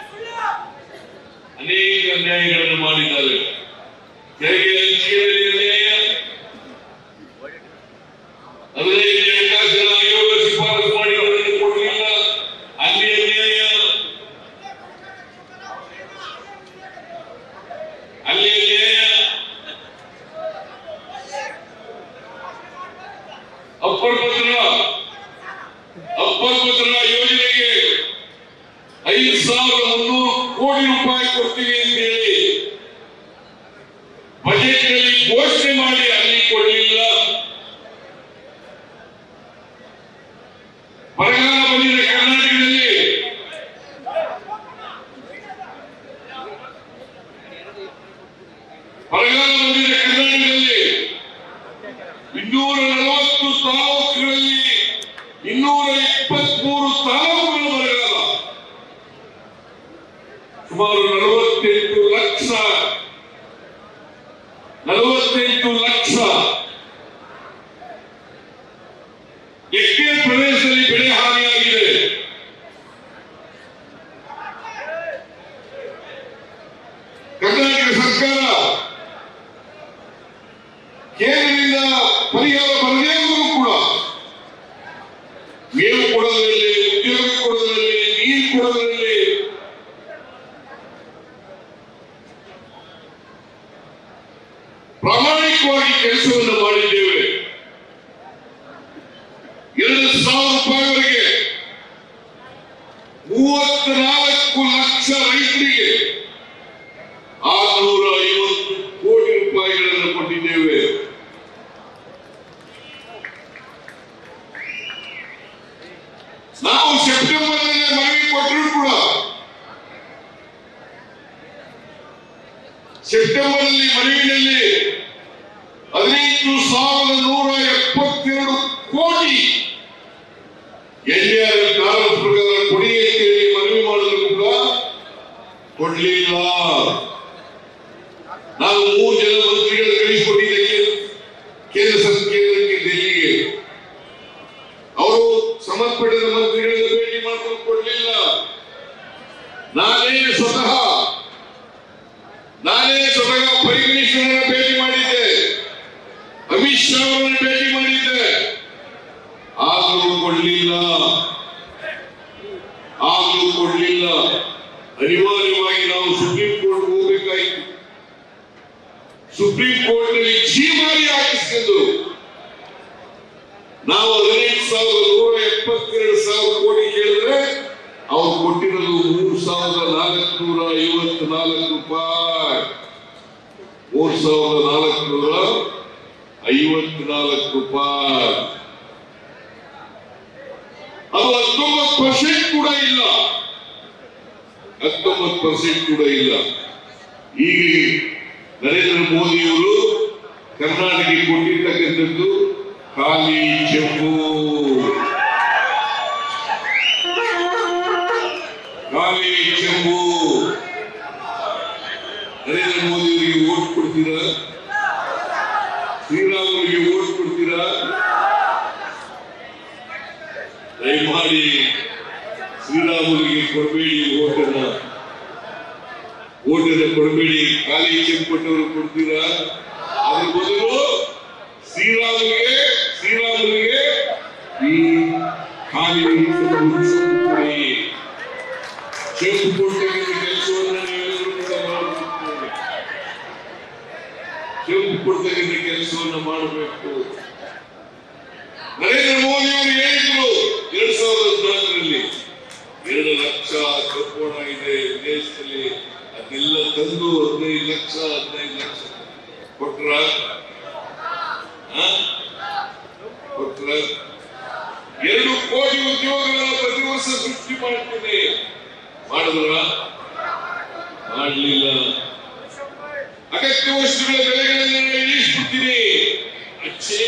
ಅನೇಕ ಅನ್ಯಾಯಗಳನ್ನು ಮಾಡಿದ್ದಾರೆ ತೆರಿಗೆ ಹಂಚಿಕೆಯಲ್ಲಿ ಅನ್ಯಾಯ ಹದಿನೈದು ಹಣಕಾಸಿನ ಆಯೋಗ ಶಿಫಾರಸು ಮಾಡಿದವರನ್ನು ಕೊಡಲಿಲ್ಲ ಅಲ್ಲಿ ಅನ್ಯಾಯ ಅಲ್ಲಿ ಅನ್ಯಾಯ ಅಪ್ಪರ್ ಪತ್ರ ಅಪ್ಪರ್ ಪತ್ರ ಯೋಜನೆಗೆ ಐದು ಸಾವಿರದ ಮುನ್ನೂರು ಕೋಟಿ ರೂಪಾಯಿ ಕೊಡ್ತೀವಿ ಅಂತ ಹೇಳಿ ಬಜೆಟ್ ನಲ್ಲಿ ಘೋಷಣೆ ಮಾಡಿ ಅಲ್ಲಿ ಕೊಡಲಿಲ್ಲ ಬರಗಾಲ ಬಂದಿದೆ ಕರ್ನಾಟಕದಲ್ಲಿ ಬರಗಾಲ ಬಂದಿದೆ ಕರ್ನಾಟಕದಲ್ಲಿ ಇನ್ನೂರ ನಲವತ್ತು ತಾಲೂಕುಗಳಲ್ಲಿ ಇನ್ನೂರ ಇಪ್ಪತ್ಮೂರು ತಾಲೂಕುಗಳು ಬರಗಾಲ ಸುಮಾರು ನಲವತ್ತೆಂಟು ಲಕ್ಷ ನಲವತ್ತೆಂಟು ಲಕ್ಷ ಹೆಕ್ಟೇರ್ ಪ್ರದೇಶದಲ್ಲಿ ಬೆಳೆ ಹಾನಿಯಾಗಿದೆ ಕರ್ನಾಟಕ ಸರ್ಕಾರ ಕೇಂದ್ರದಿಂದ ಪರಿಹಾರ ಬರದೇ ಹೋದರೂ ಕೂಡ ಮೇವು ಕೊಡೋದ್ರಲ್ಲಿ ಉದ್ಯೋಗ ಕೊಡೋದ್ರಲ್ಲಿ ನೀರು ಕೊಡೋದ್ರಲ್ಲಿ ಪ್ರಾಮಾಣಿಕವಾಗಿ ಕೆಲಸವನ್ನು ಮಾಡಿದ್ದೇವೆ ಎರಡು ಸಾವಿರ ರೂಪಾಯಿವರೆಗೆ ಕೊಟ್ಟರು ಕೂಡ ಸೆಪ್ಟೆಂಬರ್ ಅಲ್ಲಿ ಮನವಿನಲ್ಲಿ ಹದಿನೆಂಟು ಸಾವಿರದ ನೂರ ಎಪ್ಪತ್ತೆರಡು ಕೋಟಿ ಎನ್ಡಿಆರ್ಎಫ್ ಕಾನೂನು ಪ್ರಕಾರ ಕೊಡಿ ಅಂತೇಳಿ ಮನವಿ ಮಾಡಿದ್ರು ಕೂಡ ಕೊಡ್ಲಿಲ್ಲ ನಾವು ಮೂರು ಜನ ಮಂತ್ರಿಗಳು ಕಳಿಸಿಕೊಟ್ಟಿದ್ದಕ್ಕೆ ಕೇಂದ್ರ ಸರ್ಕಾರಕ್ಕೆ ಡೆಲ್ಲಿಗೆ ಅವರು ಸಂಬಂಧಪಟ್ಟಿದ ಮಂತ್ರಿಗಳಿಗೆ ಭೇಟಿ ಮಾಡ್ಕೊಂಡು ಕೊಡ್ಲಿಲ್ಲ ನಾನೇ ಸ್ವತಃ ನಾನೇ ಸ್ವತಃ ಪ್ರೈಮ್ ಮಿನಿಸ್ಟರ್ ಭೇಟಿ ಮಾಡಿದ್ದೆ ಅಮಿತ್ ಶಾ ಅವರನ್ನು ಭೇಟಿ ಮಾಡಿದ್ದೆ ಆದರೂ ಕೊಡ್ಲಿಲ್ಲ ಆದರೂ ಕೊಡ್ಲಿಲ್ಲ ಅನಿವಾರ್ಯವಾಗಿ ನಾವು ಸುಪ್ರೀಂ ಕೋರ್ಟ್ ಹೋಗಬೇಕಾಯಿತು ಸುಪ್ರೀಂ ಕೋರ್ಟ್ ನಲ್ಲಿ ಜೀಮಾರಿ ಹಾಕಿಸಿಕೊಂಡು ನಾವು ಹದಿನೆಂಟು ಸಾವಿರದ ನೂರ ಎಪ್ಪತ್ತೆರಡು ಸಾವಿರ ಕೋಟಿ ಕೇಳಿದ್ರೆ ಅವ್ರು ಕೊಟ್ಟಿರೋದು ಮೂರು ಸಾವಿರದ ನಾಲ್ಕುನೂರ ಐವತ್ತು ನಾಲ್ಕು ರೂಪಾಯಿ ಮೂರು ಸಾವಿರದ ನಾಲ್ಕುನೂರ ಐವತ್ನಾಲ್ಕು ರೂಪಾಯಿ ಅದು ಹತ್ತೊಂಬತ್ತು ಪರ್ಸೆಂಟ್ ಕೂಡ ಇಲ್ಲ ಹತ್ತೊಂಬತ್ತು ಪರ್ಸೆಂಟ್ ಕೂಡ ಇಲ್ಲ ಈಗ ನರೇಂದ್ರ ಮೋದಿಯವರು ಕರ್ನಾಟಕಕ್ಕೆ ಕೊಟ್ಟಿರ್ತಕ್ಕಂಥದ್ದು ಖಾಲಿ ಚೆಂಬು ಖಾಲಿ ಚೆಂಬು ನರೇಂದ್ರ ಮೋದಿಯವರಿಗೆ ಓಟ್ ಕೊಡ್ತೀರಾ ಶ್ರೀರಾಮನಿಗೆ ಓಟ್ ಕೊಡ್ತೀರಾ ದಯಮಾಡಿ ಶ್ರೀರಾಮನಿಗೆ ಕೊಡಬೇಡಿ ಓಟನ್ನ ಓಟನ್ನ ಕೊಡಬೇಡಿ ಖಾಲಿ ಚೆಕ್ ಕೊಟ್ಟವರು ಕೊಡ್ತೀರಾ ಅದ್ರ ಬದಲು ಶ್ರೀರಾಮನಿಗೆ ಶ್ರೀರಾಮನಿಗೆ ಈ ಖಾಲಿ ಚೆಂಬು ಕೊಡಿ ಚೆಂಬು ಕೊಡ್ತಕ್ಕಂಥ ಕೆಲಸವನ್ನು ನೀವೆಲ್ಲರೂ ಕೂಡ ಮಾಡಬೇಕು ಚೆಂಬು ಕೊಡ್ತಕ್ಕಂಥ ಕೆಲಸವನ್ನು ಮಾಡಬೇಕು ನರೇಂದ್ರ ಮೋದಿ ಅವರು ಹೇಳಿದ್ರು ಎರಡ್ ಸಾವಿರದ ಹದಿನಾಲ್ಕರಲ್ಲಿ ಎರಡು ಲಕ್ಷ ಕಪ್ಪೋಣ ಇದೆ ದೇಶದಲ್ಲಿ ಅದೆಲ್ಲ ತಂದು ಹದಿನೈದು ಲಕ್ಷ ಹದಿನೈದು ಲಕ್ಷ ಕೊಟ್ರ ಆ? ಕೊಟ್ರ ಎರಡು ಕೋಟಿ ಉದ್ಯೋಗಗಳನ್ನು ಪ್ರತಿ ವರ್ಷ ಸೃಷ್ಟಿ ಮಾಡ್ತೀನಿ ಮಾಡಿದ್ರ ಮಾಡಲಿಲ್ಲ ಅಗತ್ಯ ವಸ್ತುಗಳ ಬೆಲೆಗಳನ್ನು ಇಳಿಸ್ಬಿಡ್ತೀನಿ ಅಚ್ಚೇ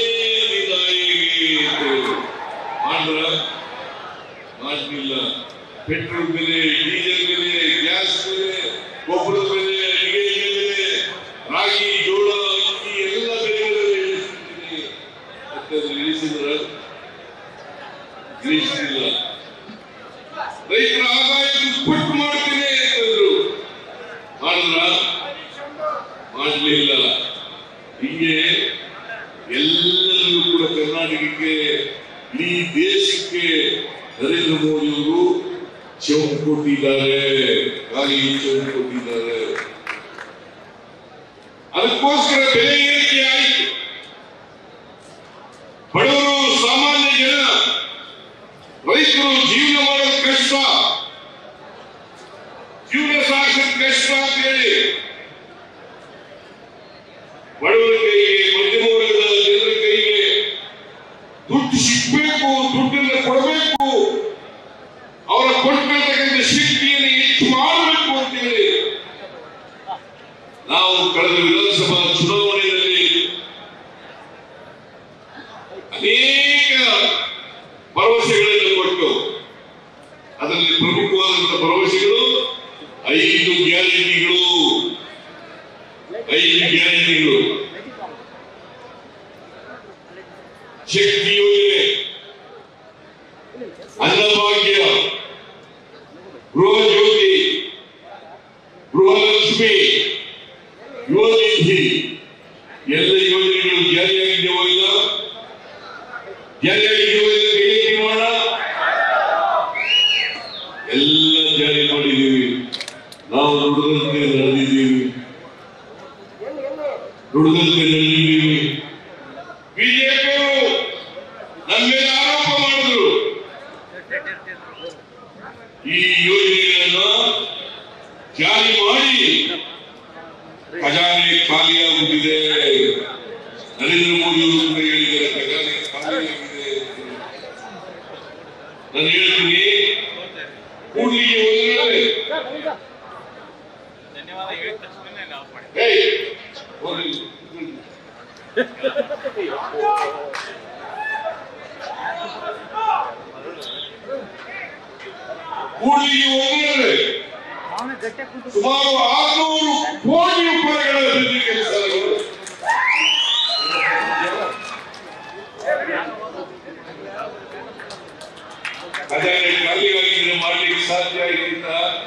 ಮಾಡ್ರ ಮಾಡಲಿಲ್ಲ ಪೆಟ್ರೋಲ್ ಬೆಲೆ ಡೀಸೆಲ್ ಬೆಲೆ ಗ್ಯಾಸ್ ಬೆಲೆ ಗೊಬ್ಬರದ ಬೆಲೆ ಅಡಿಗೆ ಬೆಲೆ ರಾಗಿ ಜೋಳ ಅಕ್ಕಿ ಎಲ್ಲ ಬೆಲೆಗಳನ್ನು ಇಳಿಸ್ಬಿಡ್ತೀನಿ ಮತ್ತೆ ಅದನ್ನ ಇಳಿಸಿದ್ರ ಇಳಿಸಲಿಲ್ಲ ರೈತರ ಆದಾಯ ದುಪ್ಪಟ್ಟು ಮಾಡ್ತೀನಿ ಅಂತಂದ್ರು ಮಾಡಿದ್ರ ಮಾಡಲಿಲ್ಲ ಹೀಗೆ ಎಲ್ಲರಿಗೂ ಕೂಡ ಕರ್ನಾಟಕಕ್ಕೆ ಈ ದೇಶಕ್ಕೆ ನರೇಂದ್ರ ಮೋದಿ ಅವರು ಚೆವು ಕೊಟ್ಟಿದ್ದಾರೆ ಖಾಲಿ ಚೆವು ಕೊಟ್ಟಿದ್ದಾರೆ ಅದಕ್ಕೋಸ್ಕರ ಬೆಲೆ ಏರಿಕೆ ಆಯಿತು ಬಡವರು ಸಾಮಾನ್ಯ ಜನ ರೈತರು ಜೀವನ ಮಾಡೋದು ಕಷ್ಟ ಜೀವನ ಸಾಗಿಸೋದು ಕಷ್ಟ ಅಂತ ಹೇಳಿ ಬಡವರ ಕೈಗೆ ಮಧ್ಯಮ ವರ್ಗದ ಜನರ ಕೈಗೆ ದುಡ್ಡು ಸಿಗ್ಬೇಕು ದುಡ್ಡನ್ನು ಕೊಡಬೇಕು ಅವರ ಕೊಟ್ಟಿರ್ತಕ್ಕಂಥ ಶಕ್ತಿಯನ್ನು ಹೆಚ್ಚು ಮಾಡಬೇಕು ಅಂತೇಳಿ ನಾವು ಕಳೆದ ವಿಧಾನಸಭಾ ಚುನಾವಣೆಯಲ್ಲಿ ಅನೇಕ ಭರವಸೆಗಳನ್ನು ಕೊಟ್ಟು ಅದರಲ್ಲಿ ಪ್ರಮುಖವಾದಂತಹ ಭರವಸೆಗಳು ಐದು ಗ್ಯಾರಂಟಿಗಳು ಐದು ಗ್ಯಾರಂಟಿಗಳು ಶಕ್ತಿ ಯೋಜನೆ ಅನ್ನಭಾಗ್ಯ ಗೃಹ ಜ್ಯೋತಿ ಗೃಹಲಕ್ಷ್ಮಿ ಯುವ ನಿಧಿ ಎಲ್ಲ ಯೋಜನೆಗಳು ಜಾರಿಯಾಗಿದ್ದೇವೋ ಇಲ್ಲ ಜಾರಿಯಾಗಿದ್ದೇವೋ ಇಲ್ಲ ಕೈ ಎತ್ತಿ ನೋಡೋಣ ಎಲ್ಲ ಜಾರಿ ಮಾಡಿದ್ದೀವಿ ನಾವು ನುಡಿದಂತೆ ನಡೆದಿದ್ದೀವಿ ನುಡಿದಂತೆ ನಡೆದಿದ್ದೀವಿ ಬಿಜೆಪಿಯವರು ನಮ್ಮ ಮೇಲೆ ಆರೋಪ ಮಾಡಿದ್ರು ಈ ಯೋಜನೆಗಳನ್ನ ಜಾರಿ ಮಾಡಿ ಖಜಾನೆ ಖಾಲಿಯಾಗುತ್ತಿದೆ ನರೇಂದ್ರ ಮೋದಿ ಅವರು ಕೂಡ ಹೇಳಿದ್ದಾರೆ ಖಜಾನೆ ಖಾಲಿಯಾಗಿದೆ ಅಂತ. ನಾನು ಹೇಳ್ತೀನಿ ಕೂಡ್ಲಿಗೆ ಕೂಡಿಗೆ ಒಂದರಲ್ಲಿ ಸುಮಾರು ಆರ್ನೂರು ಕೋಟಿ ರೂಪಾಯಿಗಳ ಅಭಿವೃದ್ಧಿ ಕೆಲಸಗಳು ಖಜಾನೆ ಖಾಲಿಯಾಗಿದ್ರೆ ಮಾಡ್ಲಿಕ್ಕೆ ಸಾಧ್ಯ ಆಗಿತ್ತ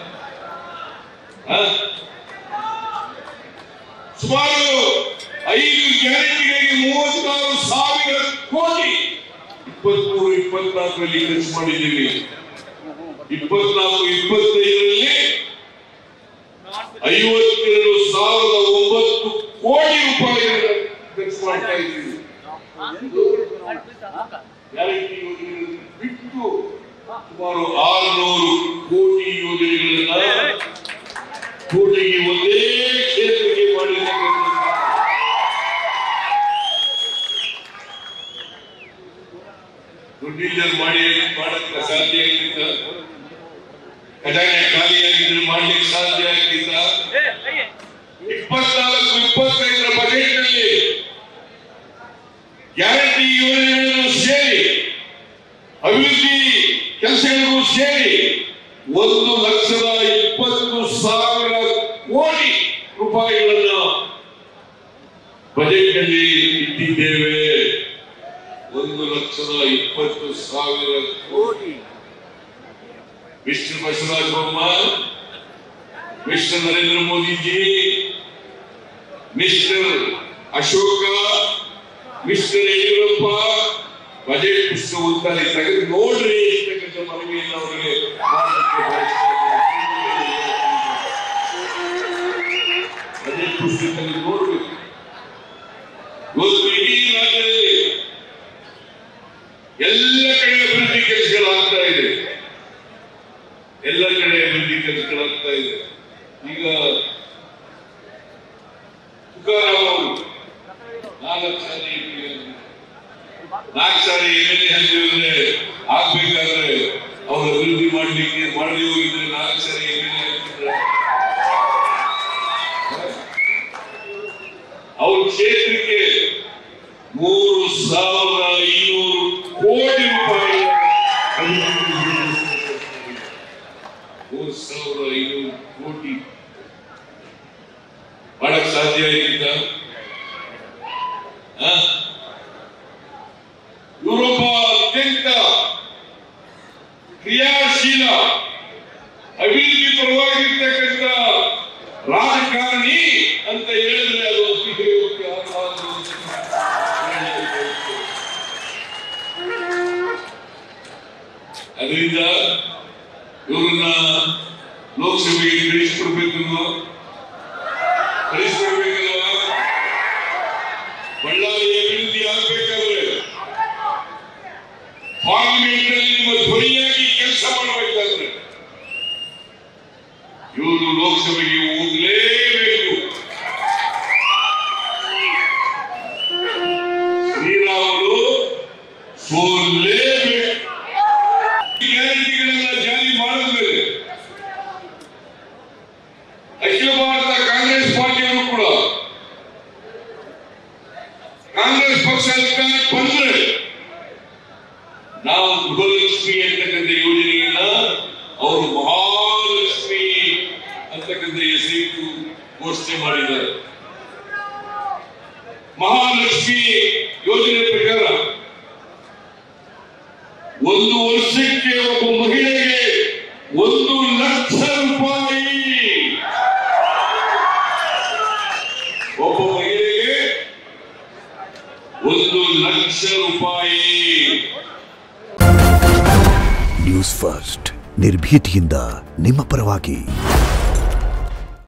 ಸುಮಾರು ಐದು ಗ್ಯಾರಂಟಿಗಳಿಗೆ ಮೂವತ್ತಾರು ಸಾವಿರ ಕೋಟಿ ಇಪ್ಪತ್ಮೂರು ಇಪ್ಪತ್ನಾಲ್ಕರಲ್ಲಿ ಖರ್ಚು ಮಾಡಿದ್ದೀವಿ ಇಪ್ಪತ್ನಾಲ್ಕು ಇಪ್ಪತ್ತೈದರಲ್ಲಿ ಐವತ್ತೆರಡು ಸಾವಿರದ ಒಂಬತ್ತು ಕೋಟಿ ರೂಪಾಯಿಗಳನ್ನು ಖರ್ಚು ಮಾಡ್ತಾ ಇದ್ದೀವಿ ಗ್ಯಾರಂಟಿ ಯೋಜನೆಗಳನ್ನು ಬಿಟ್ಟು ಸುಮಾರು ಆರುನೂರು ಕೋಟಿ ಯೋಜನೆಗಳನ್ನ ಕೋಟಿಗೆ ಒಂದೇ ಕ್ಷೇತ್ರಕ್ಕೆ ಮಾಡಿರ್ತಕ್ಕಂಥ ದುಡ್ಡಿಲ್ಲದೆ ಮಾಡಿ ಮಾಡಕ್ಕೆ ಸಾಧ್ಯ ಆಗ್ತಿದ್ದ ಖಜಾನೆ ಖಾಲಿಯಾಗಿದ್ರೆ ಮಾಡ್ಲಿಕ್ಕೆ ಸಾಧ್ಯ ಆಗ್ತಿದ್ದ ಇಪ್ಪತ್ನಾಲ್ಕು ಇಪ್ಪತ್ತೈದರ ಬಜೆಟ್ ನಲ್ಲಿ ಗ್ಯಾರಂಟಿ ಯೋಜನೆಗಳನ್ನು ಸೇರಿ ಅಭಿವೃದ್ಧಿ ಕೆಲಸಗಳಿಗೂ ಸೇರಿ ಒಂದು ಲಕ್ಷದ ಇಪ್ಪತ್ತು ಸಾವಿರ ಕೋಟಿ ರೂಪಾಯಿಗಳನ್ನ ಬಜೆಟ್ ನಲ್ಲಿ ಇಟ್ಟಿದ್ದೇವೆ ಒಂದು ಲಕ್ಷದ ಇಪ್ಪತ್ತು ಸಾವಿರ ಕೋಟಿ mister Basavaraj Bommai mister Narendra Modiji mister Ashoka mister Yediyurappa budget ಪುಸ್ತಕ ಓದ್ತಾರೆ ತೆಗೆದು ನೋಡ್ರಿ ಅಂತಕ್ಕಂಥ ಮನವಿಯನ್ನು ಅವರಿಗೆ ಮಾಡಲಿಕ್ಕೆ ಬಯಸ್ತಾ ಇದ್ದೇನೆ. ಬಜೆಟ್ ಪುಸ್ತಕ ತೆಗೆದು ನೋಡ್ಬೇಕು ಇವತ್ತು ಇಡೀ ರಾಜ್ಯದಲ್ಲಿ ಎಲ್ಲ ಕಡೆ ಅಭಿವೃದ್ಧಿ ಕೆಲಸಗಳಾಗ್ತಾ ಇದೆ ಎಲ್ಲ ಕಡೆ ಅಭಿವೃದ್ಧಿ ಕೆಲಸಗಳಾಗ್ತಾ ಇದೆ ಈಗ ತುಕಾರಾಮ್ ಅವರು ನಾಲ್ಕು ಸಾರಿ ನಾಲ್ಕು ಸಾರಿ ಎಮ್ ಎಲ್ ಎ ಆಗಿದ್ರೆ ಆಗ್ಬೇಕಾದ್ರೆ ಅವ್ರು ಅಭಿವೃದ್ಧಿ ಮಾಡ್ಲಿಕ್ಕೆ ಮಾಡದೆ ಹೋಗಿದ್ರೆ ನಾಲ್ಕು ಸಾರಿ ಎಮ್ ಎಲ್ ಎ ಆಗ್ತಿದ್ರೆ ಅವ್ರ ಕ್ಷೇತ್ರಕ್ಕೆ ಮೂರು ಸಾವಿರ ಐನೂರು ಕೋಟಿ ರೂಪಾಯಿ ಮೂರು ಸಾವಿರ ಐನೂರು ಕೋಟಿ ಮಾಡಕ್ ಸಾಧ್ಯ ಆಗಿದ್ದ ಇವರೊಬ್ಬ ಅತ್ಯಂತ ಕ್ರಿಯಾಶೀಲ ಅಭಿವೃದ್ಧಿ ಪರವಾಗಿರ್ತಕ್ಕಂಥ ರಾಜಕಾರಣಿ ಅಂತ ಹೇಳಿದ್ರೆ ಅದು ಅತಿಶಯೋಕ್ತಿ ಆಗಲಾರದು ಅಂತ ಹೇಳಲಿಕ್ಕೆ ಬಯಸ್ತೇನೆ. ಅದರಿಂದ ಇವ್ರನ್ನ ಲೋಕಸಭೆಗೆ ಕಳಿಸ್ಕೊಡ್ಬೇಕು ಕಳಿಸ್ಕೊಡ್ಬೇಕಲ್ವಾ ಬಳ್ಳಾರಿ ಅಭಿವೃದ್ಧಿ ಆಗ್ಬೇಕಾದ್ರೆ ಪಾರ್ಲಿಮೆಂಟ್ ಅಲ್ಲಿ ನಿಮ್ಮ ಧ್ವನಿಯಾಗಿ ಕೆಲಸ ಮಾಡಬೇಕಾದ್ರೆ ಇವರು ಲೋಕಸಭೆಗೆ ಹೋಗಲೇಬೇಕು ಶ್ರೀರಾಮುಲು ಸೋಲ್ಲೇಬೇಕು ಈ ಗ್ಯಾರಂಟಿಗಳನ್ನ ಜಾರಿ ಮಾಡಿದ್ಮೇಲೆ ಅಖಿಲ ಭಾರತ ಕಾಂಗ್ರೆಸ್ ಪಾರ್ಟಿಯವರು ಕೂಡ ಕಾಂಗ್ರೆಸ್ ಪಕ್ಷ ಅಧಿಕಾರಕ್ಕೆ ಬಂದ್ರೆ ನಾವು ಗೃಹಲಕ್ಷ್ಮಿ ಅಂತಕ್ಕಂಥ ಯೋಜನೆಯನ್ನ ಅವರು ಮಹಾಲಕ್ಷ್ಮಿ ಅಂತಕ್ಕಂಥ ಹೆಸರಿಟ್ಟು ಘೋಷಣೆ ಮಾಡಿದ್ದಾರೆ ಮಹಾಲಕ್ಷ್ಮಿ ಯೋಜನೆ ಪ್ರಕಾರ ಒಂದು ವರ್ಷಕ್ಕೆ ಒಬ್ಬ ಮಹಿಳೆಗೆ ಒಂದು ಲಕ್ಷ ರೂಪಾಯಿ ಒಬ್ಬ ಮಹಿಳೆಗೆ ಒಂದು ಲಕ್ಷ ರೂಪಾಯಿ ನ್ಯೂಸ್ ಫಸ್ಟ್ ನಿರ್ಭೀತಿಯಿಂದ ನಿಮ್ಮ ಪರವಾಗಿ